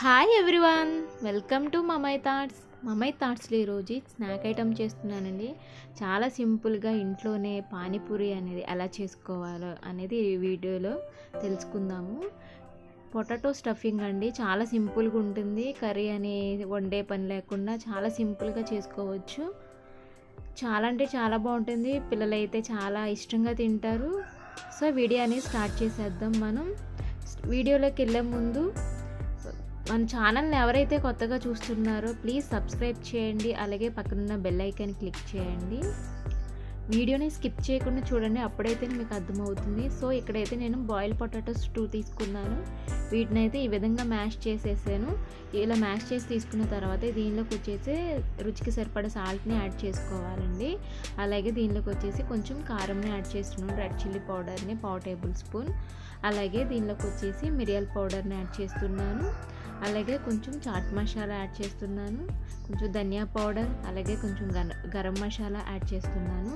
hi everyone welcome to మమై thoughts మమై థాట్స్లో ఈరోజు స్నాక్ ఐటమ్ చేస్తున్నానండి చాలా సింపుల్గా ఇంట్లోనే పానీపూరి అనేది ఎలా చేసుకోవాలో అనేది ఈ వీడియోలో తెలుసుకుందాము పొటాటో స్టఫింగ్ అండి చాలా సింపుల్గా ఉంటుంది కర్రీ అని వండే పని లేకుండా చాలా సింపుల్గా చేసుకోవచ్చు చాలా అంటే చాలా బాగుంటుంది పిల్లలైతే చాలా ఇష్టంగా తింటారు సో వీడియో అనేది స్టార్ట్ చేసేద్దాం మనం వీడియోలోకి వెళ్ళే ముందు మన ఛానల్ని ఎవరైతే కొత్తగా చూస్తున్నారో ప్లీజ్ సబ్స్క్రైబ్ చేయండి అలాగే పక్కనున్న బెల్ ఐకాన్ క్లిక్ చేయండి వీడియోని స్కిప్ చేయకుండా చూడండి అప్పుడైతే మీకు అర్థమవుతుంది సో ఇక్కడైతే నేను బాయిల్ పొటాటోస్ టూ తీసుకున్నాను వీటిని అయితే ఈ విధంగా మ్యాష్ చేసేసాను ఇలా మ్యాష్ చేసి తీసుకున్న తర్వాత దీనిలోకి వచ్చేసి రుచికి సరిపడా సాల్ట్ని యాడ్ చేసుకోవాలండి అలాగే దీనిలోకి వచ్చేసి కొంచెం కారంని యాడ్ చేస్తున్నాను రెడ్ చిల్లీ పౌడర్ని పావు టేబుల్ స్పూన్ అలాగే దీనిలోకి వచ్చేసి మిరియాల పౌడర్ని యాడ్ చేస్తున్నాను అలాగే కొంచెం చాట్ మసాలా యాడ్ చేస్తున్నాను కొంచెం ధనియా పౌడర్ అలాగే కొంచెం గరం మసాలా యాడ్ చేస్తున్నాను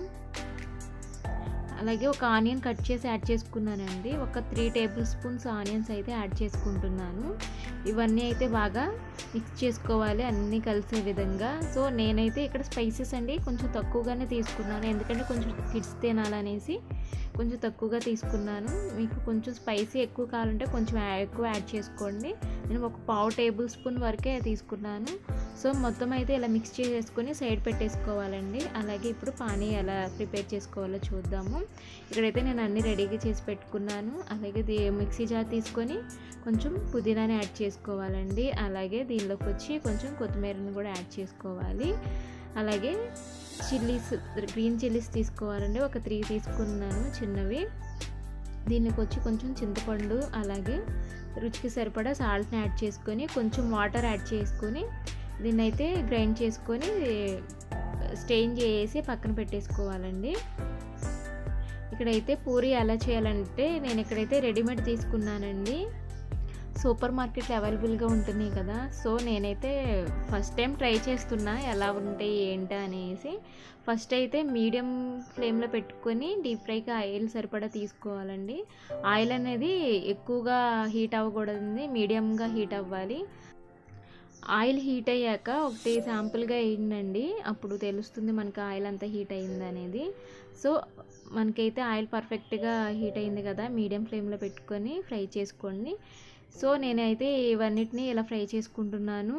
అలాగే ఒక ఆనియన్ కట్ చేసి యాడ్ చేసుకున్నానండి ఒక త్రీ టేబుల్ స్పూన్స్ ఆనియన్స్ అయితే యాడ్ చేసుకుంటున్నాను ఇవన్నీ అయితే బాగా మిక్స్ చేసుకోవాలి అన్నీ కలిసే విధంగా సో నేనైతే ఇక్కడ స్పైసెస్ అండి కొంచెం తక్కువగానే తీసుకున్నాను ఎందుకంటే కొంచెం కిడ్స్ తినాలనేసి కొంచెం తక్కువగా తీసుకున్నాను మీకు కొంచెం స్పైసీ ఎక్కువ కావాలంటే కొంచెం ఎక్కువ యాడ్ చేసుకోండి నేను ఒక పావు టేబుల్ స్పూన్ వరకే తీసుకున్నాను సో మొత్తం అయితే ఇలా మిక్స్ చేసేసుకొని సైడ్ పెట్టేసుకోవాలండి అలాగే ఇప్పుడు పానీ ఎలా ప్రిపేర్ చేసుకోవాలో చూద్దాము ఇక్కడైతే నేను అన్ని రెడీగా చేసి పెట్టుకున్నాను అలాగే మిక్సీ జార్ తీసుకొని కొంచెం పుదీనాని యాడ్ చేసుకోవాలండి అలాగే దీనిలోకి వచ్చి కొంచెం కొత్తిమీరని కూడా యాడ్ చేసుకోవాలి అలాగే చిల్లీస్ గ్రీన్ చిల్లీస్ తీసుకోవాలండి ఒక త్రీ తీసుకున్నాను చిన్నవి దీనికి వచ్చి కొంచెం చింతపండు అలాగే రుచికి సరిపడా సాల్ట్ని యాడ్ చేసుకొని కొంచెం వాటర్ యాడ్ చేసుకొని దీన్ని అయితే గ్రైండ్ చేసుకొని స్టెయిన్ చేసి పక్కన పెట్టేసుకోవాలండి ఇక్కడైతే పూరి ఎలా చేయాలంటే నేను ఇక్కడైతే రెడీమేడ్ తీసుకున్నానండి సూపర్ మార్కెట్లో అవైలబుల్గా ఉంటున్నాయి కదా సో నేనైతే ఫస్ట్ టైం ట్రై చేస్తున్నా ఎలా ఉంటాయి ఏంటి అనేసి ఫస్ట్ అయితే మీడియం ఫ్లేమ్లో పెట్టుకొని డీప్ ఫ్రైకి ఆయిల్ సరిపడా తీసుకోవాలండి ఆయిల్ అనేది ఎక్కువగా హీట్ అవ్వకూడదు మీడియంగా హీట్ అవ్వాలి ఆయిల్ హీట్ అయ్యాక ఒకటి శాంపుల్గా వేయండి అప్పుడు తెలుస్తుంది మనకి ఆయిల్ అంతా హీట్ అయింది అనేది సో మనకైతే ఆయిల్ పర్ఫెక్ట్గా హీట్ అయింది కదా మీడియం ఫ్లేమ్లో పెట్టుకొని ఫ్రై చేసుకోండి సో నేనైతే ఇవన్నిటిని ఇలా ఫ్రై చేసుకుంటున్నాను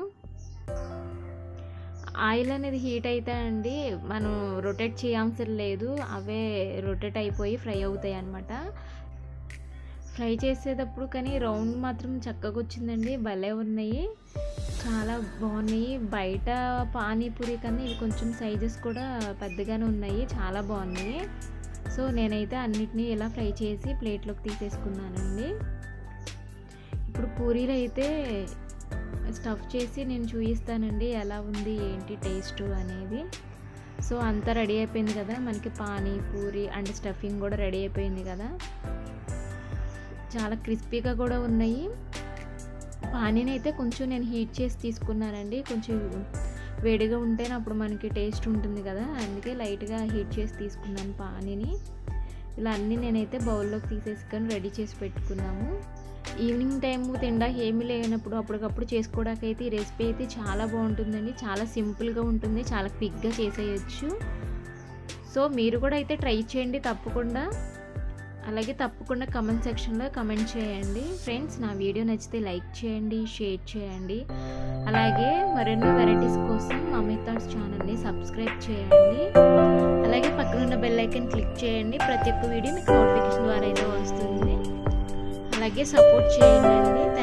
ఆయిల్ అనేది హీట్ అయితే అండి మనం రొటేట్ చేయాల్సిన లేదు అవే రొటేట్ అయిపోయి ఫ్రై అవుతాయి అనమాట ఫ్రై చేసేటప్పుడు కానీ రౌండ్ మాత్రం చక్కగా వచ్చిందండి భలే ఉన్నాయి చాలా బాగున్నాయి బయట పానీపూరి కన్నా ఇవి కొంచెం సైజెస్ కూడా పెద్దగానే ఉన్నాయి చాలా బాగున్నాయి సో నేనైతే అన్నిటినీ ఇలా ఫ్రై చేసి ప్లేట్లోకి తీసేసుకున్నానండి ఇప్పుడు పూరీలు అయితే స్టఫ్ చేసి నేను చూపిస్తానండి ఎలా ఉంది ఏంటి టేస్ట్ అనేది సో అంతా రెడీ అయిపోయింది కదా మనకి పానీ పూరి అండ్ స్టఫింగ్ కూడా రెడీ అయిపోయింది కదా చాలా క్రిస్పీగా కూడా ఉన్నాయి పానీని అయితే కొంచెం నేను హీట్ చేసి తీసుకున్నానండి కొంచెం వేడిగా ఉంటేనే అప్పుడు మనకి టేస్ట్ ఉంటుంది కదా అందుకే లైట్గా హీట్ చేసి తీసుకున్నాను పానీని ఇలా అన్నీ నేనైతే బౌల్లోకి తీసేసుకొని రెడీ చేసి పెట్టుకున్నాము ఈవినింగ్ టైం తిండా ఏమీ లేనప్పుడు అప్పటికప్పుడు చేసుకోవడానికి అయితే ఈ రెసిపీ అయితే చాలా బాగుంటుందండి చాలా సింపుల్గా ఉంటుంది చాలా క్విక్గా చేసేయచ్చు సో మీరు కూడా అయితే ట్రై చేయండి తప్పకుండా అలాగే తప్పకుండా కమెంట్ సెక్షన్లో కమెంట్ చేయండి ఫ్రెండ్స్ నా వీడియో నచ్చితే లైక్ చేయండి షేర్ చేయండి అలాగే మరెన్నో వెరైటీస్ కోసం మమ్మీ థాట్స్ ఛానల్ని సబ్స్క్రైబ్ చేయండి అలాగే పక్కనున్న బెల్ ఐకన్ క్లిక్ చేయండి ప్రతి ఒక్క వీడియో మీకు నోటిఫికేషన్ ద్వారా అయితే వస్తుంది అలాగే సపోర్ట్ చేయండి